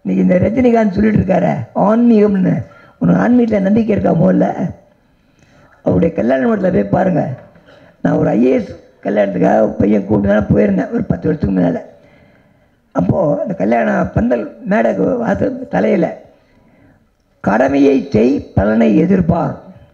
இன்னைக்கு இந்த ரஜினிகாந்த் சொல்லிட்டு இருக்காரு ஆன்மீகம்னு உனக்கு ஆன்மீகத்தில் நம்பிக்கை இருக்கா முதல்ல அவருடைய கல்யாண மண்டலத்தில் போய் பாருங்கள் நான் ஒரு ஐஏஎஸ் கல்யாணத்துக்காக பையன் கூப்பிட்டு போயிருந்தேன் ஒரு பத்து வருஷத்துக்கு முன்னால் அப்போது அந்த கல்யாண பந்தல் மேடைக்கு வாசல் தலையில் கடமையை செய் பலனை எதிர்பார்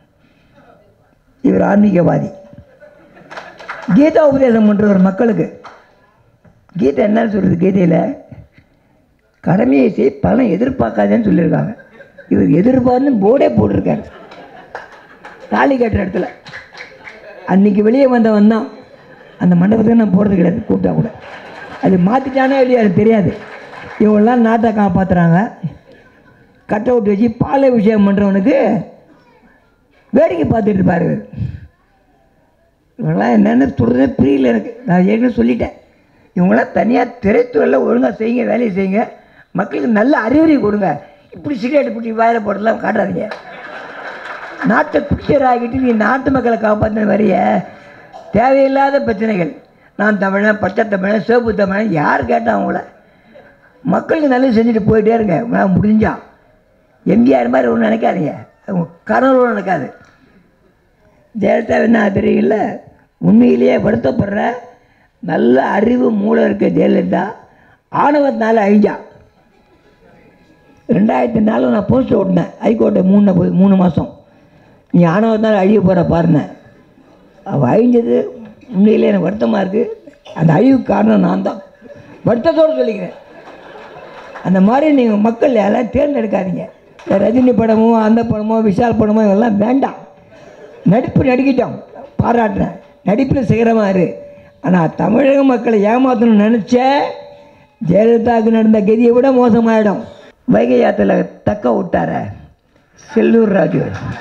இவர் ஆன்மீகவாதி கீதா உபதேசம் பண்ணுறவர் மக்களுக்கு கீதை என்ன சொல்கிறது கீதையில் கடமையை செய் பலனை எதிர்பார்க்காதேன்னு சொல்லியிருக்காங்க இவர் எதிர்பார்ன்னு போர்டே போட்டிருக்காரு தாலி கட்டுற இடத்துல அன்னைக்கு வெளியே வந்தவன் தான் அந்த மண்டபத்துக்கு நான் போகிறது கிடையாது கூப்பிட்டா கூட அது மாற்றிட்டானே இல்லையா அது தெரியாது இவங்கெல்லாம் நாட்டை காப்பாற்றுறாங்க கட் அவுட் வச்சு பாலை விஷயம் பண்ணுறவனுக்கு வேடிக்கை பார்த்துட்டு இருப்பாரு இவர். இவங்களாம் என்னென்னு சொல்கிறதே புரியல எனக்கு நான் ஏற்கனவே சொல்லிட்டேன் இவங்களாம் தனியாக திரைத்துறையில் ஒழுங்காக செய்யுங்க வேலையை செய்யுங்க மக்களுக்கு நல்ல அறிவுரை கொடுங்க இப்படி சிகரெட் பிடிச்சி வாயில போடலாம் காட்டாதீங்க நாட்டை பிக்சர் ஆகிட்டு நீ நாட்டு மக்களை காப்பாற்றின வரைய தேவையில்லாத பிரச்சனைகள் நான் தமிழன் பச்சை தமிழன் சிவப்பு தமிழன் யார் கேட்டா அவங்கள மக்களுக்கு நல்லது செஞ்சுட்டு போயிட்டே இருங்க உங்களால் முடிஞ்சா எம்ஜிஆர் மாதிரி ஒன்றும் நினைக்காதீங்க அவங்க கனவு நினைக்காது ஜெயலலிதா என்ன தெரியல உண்மையிலேயே வருத்தப்படுற நல்ல அறிவு மூளை இருக்க ஜெயலலிதா ஆணவத்தினால அழிஞ்சா ரெண்டாயிரத்தி நாலில் நான் போஸ்ட் ஓட்டினேன் ஹைகோர்ட்டை மூணு போய் மூணு மாதம் நீ ஆணவத்தினால அழிய போகிற பாருனேன் அவள் அழிஞ்சது உண்மையிலே எனக்கு வருத்தமாக இருக்குது அந்த அழிவுக்கு காரணம் நான் தான் வருத்தத்தோடு சொல்லிக்கிறேன் அந்த மாதிரி நீங்கள் மக்கள் யாரெல்லாம் தேர்ந்தெடுக்காதீங்க இந்த ரஜினி படமோ அந்த படமோ விஷால் படமோ இதெல்லாம் வேண்டாம் நடிப்பு நடிக்கிட்டோம் பாராட்டுறேன் நடிப்பில் சிகரமாக இரு ஆனால் தமிழக மக்களை ஏமாற்றணும்னு நினச்ச ஜெயலலிதாவுக்கு நடந்த கதியை விட மோசமாயிடும் வைகை ஆற்றுல தக்க விட்டார செல்லூர் ராஜு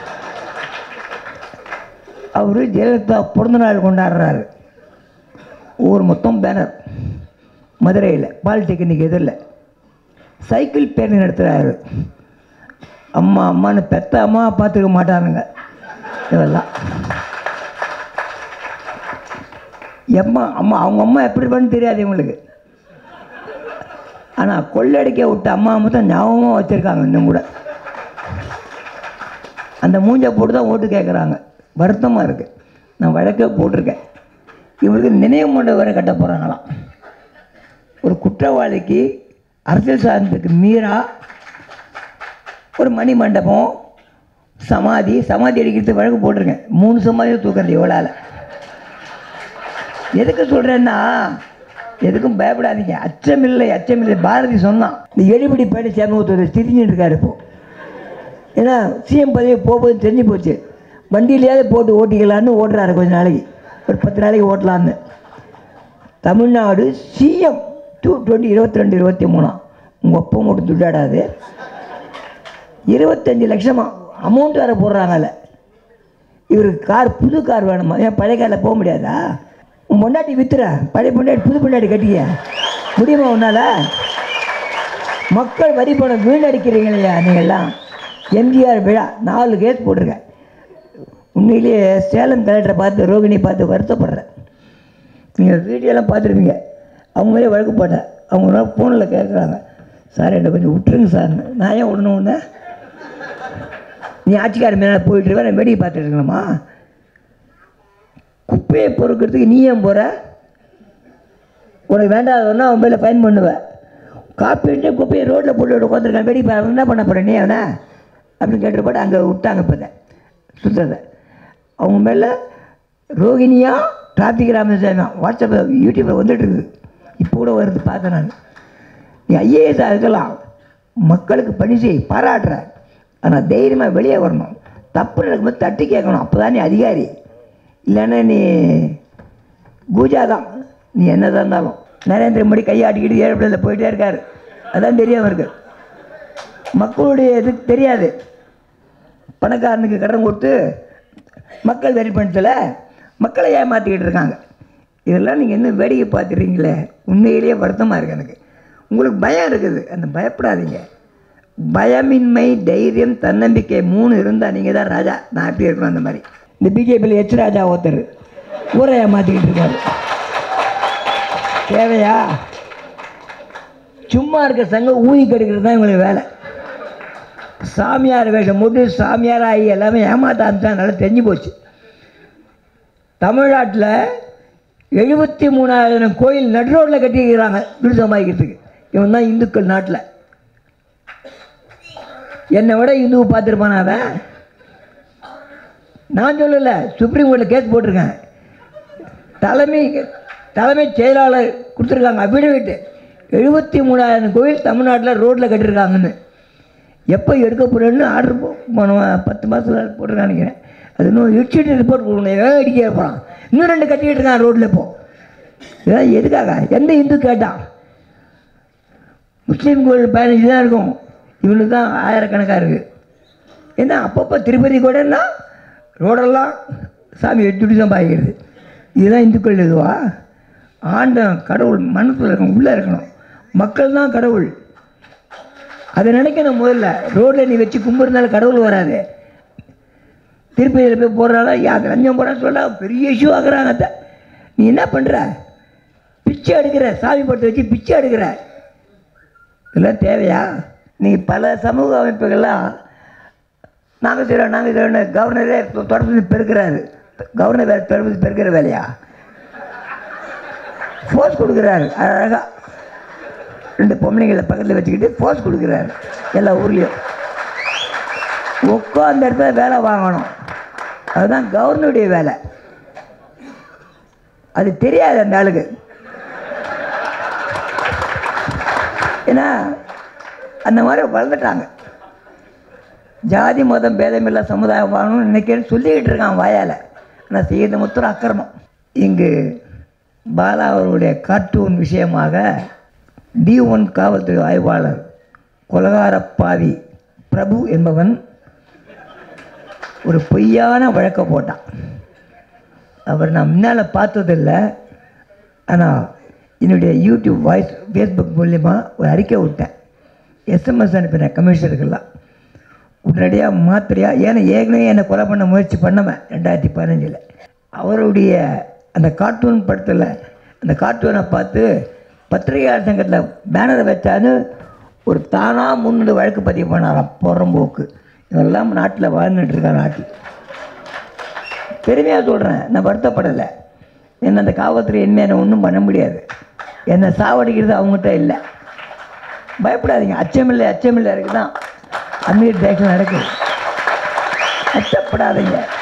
அவர் ஜெயலலிதா பிறந்தநாள் கொண்டாடுறாரு ஊர் மொத்தம் பேனர் மதுரையில் பாலிடெக்னிக் எதிரில் சைக்கிள் பேரணி நடத்துகிறாரு அம்மா அம்மான்னு பெத்த அம்மா பார்த்துக்க மாட்டானுங்க இதெல்லாம் எம்மா அம்மா அவங்க அம்மா எப்படி பண்ணு தெரியாது இவங்களுக்கு ஆனால் கொள்ளடிக்க விட்ட அம்மா மட்டும் ஞாபகமாக வச்சுருக்காங்க இன்னும் கூட அந்த மூஞ்சை போட்டு தான் ஓட்டு கேட்குறாங்க வருத்தமாக இருக்குது நான் வழக்கே போட்டிருக்கேன் இவங்களுக்கு நினைவு மண்டபம் வேறு கட்ட போகிறாங்களாம் ஒரு குற்றவாளிக்கு அரசியல் சாதனத்துக்கு மீறா ஒரு மணி மண்டபம் சமாதி சமாதி அடிக்கிறதுக்கு வழக்கு போட்டிருக்கேன் மூணு சமாதியும் தூக்குறது இவளால் எதுக்கு சொல்கிறேன்னா எதுக்கும் பயப்படாதீங்க அச்சமில்லை அச்சமில்லை பாரதி சொன்னான் இந்த எழுபடி பேட்டை சேர்ந்து ஒருத்தர் திரிஞ்சுட்டு இருக்காரு இப்போ ஏன்னா சிஎம் பதவி போகும்போது தெரிஞ்சு போச்சு வண்டியிலேயாவது போட்டு ஓட்டிக்கலான்னு ஓட்டுறாரு கொஞ்ச நாளைக்கு ஒரு பத்து நாளைக்கு ஓட்டலான்னு தமிழ்நாடு சிஎம் டூ டுவெண்ட்டி இருபத்தி ரெண்டு இருபத்தி மூணாம் உங்கள் அப்பா மட்டும் துட்டாடாது இருபத்தஞ்சி லட்சமா அமௌண்ட் வேறு போடுறாங்கல்ல இவருக்கு கார் புது கார் வேணுமா ஏன் பழைய காரில் போக முடியாதா உன் பொண்டாட்டி வித்துற பழைய பொண்டாட்டி புது பொண்டாட்டி கட்டிக்க முடியுமா உன்னால் மக்கள் வரி பணம் வீணடிக்கிறீங்களையா நீங்கள்லாம் எம்ஜிஆர் விழா நாலு கேஸ் போட்டிருக்கேன் உண்மையிலேயே சேலம் கலெக்டரை பார்த்து ரோகிணி பார்த்து வருத்தப்படுறேன் நீங்கள் வீடியோலாம் பார்த்துருப்பீங்க அவங்களே வழக்கு போட்டேன் அவங்க ஃபோனில் கேட்குறாங்க சார் என்னை கொஞ்சம் விட்டுருங்க சார் நான் ஏன் விடணும் உன்னை நீ ஆட்சிக்கார மேலே போயிட்டு இருக்க நான் வேடிக்கை பார்த்துட்டு இருக்கணுமா குப்பையை பொறுக்கிறதுக்கு நீ ஏன் போகிற உனக்கு வேண்டாதவனா அவன் மேலே ஃபைன் பண்ணுவேன் காப்பீட்டு குப்பையை ரோட்டில் போட்டு உட்காந்துருக்கான் வேடிக்கை பாரு என்ன பண்ண போகிறேன் நீ அவனை அப்படின்னு கேட்டு போட்டு அங்கே விட்டாங்க இப்போ சுத்தத்தை அவங்க மேலே ரோகிணியா டிராஃபிக் ராமசாமி வாட்ஸ்அப்பில் யூடியூப்பில் வந்துட்டு இருக்குது இப்போ கூட வருது பார்த்தேன் நான் நீ ஐஏஎஸ் இருக்கலாம் மக்களுக்கு பணி செய் பாராட்டுற ஆனால் தைரியமாக வெளியே வரணும் தப்பு நடக்கும்போது தட்டி கேட்கணும் அப்போ தான் நீ அதிகாரி இல்லைன்னா நீ பூஜா தான் நீ என்னதான் இருந்தாலும் நரேந்திர மோடி கையாட்டிக்கிட்டு ஏரோப்ளேனில் போயிட்டே இருக்காரு அதான் தெரியும் அவருக்கு மக்களுடைய இது தெரியாது பணக்காரனுக்கு கடன் கொடுத்து மக்கள் வெறி பண்ணல மக்களை ஏமாற்றிக்கிட்டு இருக்காங்க இதெல்லாம் நீங்கள் இன்னும் வேடிக்கை பார்த்துறீங்களே உண்மையிலேயே வருத்தமாக இருக்குது எனக்கு உங்களுக்கு பயம் இருக்குது அந்த பயப்படாதீங்க பயமின்மை தைரியம் தன்னம்பிக்கை மூணு இருந்தால் நீங்கள் தான் ராஜா நான் எப்படி இருக்கணும் அந்த மாதிரி இந்த பிஜேபியில் எச் ராஜா ஒருத்தர் ஊரை ஏமாற்றிக்கிட்டு இருக்காரு தேவையா சும்மா இருக்க சங்கம் ஊதி கெடுக்கிறது தான் இவங்களுக்கு வேலை சாமியார் வேஷம் போட்டு சாமியார் ஆகி எல்லாமே ஏமாத்த ஆரம்பிச்சா நல்லா தெரிஞ்சு போச்சு தமிழ்நாட்டில் எழுபத்தி மூணாயிரம் கோயில் நடு ரோட்டில் கட்டிக்கிறாங்க வீடு சமாளிக்கிறதுக்கு இவன் தான் இந்துக்கள் நாட்டில் என்னை விட இந்துவை பார்த்துருப்பானா அவன் நான் சொல்லலை சுப்ரீம் கோர்ட்டில் கேஸ் போட்டிருக்கேன் தலைமை தலைமைச் செயலாளர் கொடுத்துருக்காங்க அபிடவிட்டு எழுபத்தி மூணாயிரம் கோயில் தமிழ்நாட்டில் ரோட்டில் கட்டியிருக்காங்கன்னு எப்போ எடுக்க போகிறேன்னு ஆர்டர் போன பத்து மாதத்தில் போட்டிருக்கான்னு நினைக்கிறேன் அது இன்னும் இடிச்சிட்டு ரிப்போர்ட் கொடுக்கணும் ஏன் இடிக்க போகிறான் இன்னும் ரெண்டு கட்டிக்கிட்டு இருக்கான் ரோட்டில் இப்போ இதெல்லாம் எதுக்காக எந்த இந்து கேட்டான் முஸ்லீம் கோயில் பதினஞ்சு தான் இருக்கும் இவனுக்கு தான் ஆயிரக்கணக்காக இருக்குது ஏன்னா அப்பப்போ திருப்பதி கூடன்னா ரோடெல்லாம் சாமி எடுத்துட்டு தான் பாய்க்கிறது இதுதான் இந்துக்கள் இதுவா ஆண்டன் கடவுள் மனசில் இருக்கணும் உள்ளே இருக்கணும் மக்கள் தான் கடவுள் அதை நினைக்கணும் முதல்ல ரோட்டில் நீ வச்சு கும்பிட்றதுனால கடவுள் வராது திருப்பதியில் போய் போடுறால யார் லஞ்சம் போடான்னு சொல்ல பெரிய இஷ்யூ ஆகுறாங்க அத்தை நீ என்ன பண்ணுற பிச்சை எடுக்கிற சாமி பட்டு வச்சு பிச்சை எடுக்கிற இதெல்லாம் தேவையா நீ பல சமூக அமைப்புகள்லாம் நாங்கள் செய்கிறோம் நாங்கள் செய்கிறோன்னு கவர்னரே தொ- தொடர்ந்து பெருக்கிறாரு கவர்னர் வேறு தொடர்ந்து பெருக்கிற வேலையா ஃபோர்ஸ் கொடுக்குறாரு அழகாக ரெண்டு பொம்பளைங்களை பக்கத்தில் வச்சுக்கிட்டு ஃபோர்ஸ் கொடுக்குறாரு எல்லா ஊர்லேயும் உட்காந்த இடத்துல வேலை வாங்கணும் அதுதான் கவர்னருடைய வேலை அது தெரியாது அந்த ஆளுக்கு ஏன்னா அந்த மாதிரி வளர்ந்துட்டாங்க ஜாதி மதம் பேதமில்லா சமுதாயம் வாழணும்னு நினைக்கிறேன்னு சொல்லிக்கிட்டு இருக்கான் வாயால் ஆனால் செய்யறது மொத்தம் அக்கிரமம் இங்கு பாலா அவருடைய கார்ட்டூன் விஷயமாக டி ஒன் காவல்துறை ஆய்வாளர் கொலகார பாவி பிரபு என்பவன் ஒரு பொய்யான வழக்கை போட்டான் அவர் நான் முன்னால் பார்த்ததில்லை ஆனால் என்னுடைய யூடியூப் வாய்ஸ் ஃபேஸ்புக் மூலிமா ஒரு அறிக்கை விட்டேன் எஸ்எம்எஸ் அனுப்பினேன் கமிஷனருக்கெல்லாம் உடனடியாக மாத்திரையா ஏன்னா ஏற்கனவே என்னை கொலை பண்ண முயற்சி பண்ணவன் ரெண்டாயிரத்தி பதினஞ்சில் அவருடைய அந்த கார்ட்டூன் படத்தில் அந்த கார்ட்டூனை பார்த்து பத்திரிகையாளர் சங்கத்தில் பேனரை வச்சான்னு ஒரு தானாக முன்னெடு வழக்கு பதிவு பண்ணாராம் புறம்போக்கு இதெல்லாம் நாட்டில் வாழ்ந்துட்டு இருக்கா நாட்டில் பெருமையாக சொல்கிறேன் நான் வருத்தப்படலை என்ன அந்த காவல்துறை இனிமேல் என்னை ஒன்றும் பண்ண முடியாது என்னை சாவடிக்கிறது அவங்ககிட்ட இல்லை பயப்படாதீங்க அச்சமில்லை அச்சமில்லை இருக்குது தான் அமீர் தேக்கம் நடக்குது அச்சப்படாதீங்க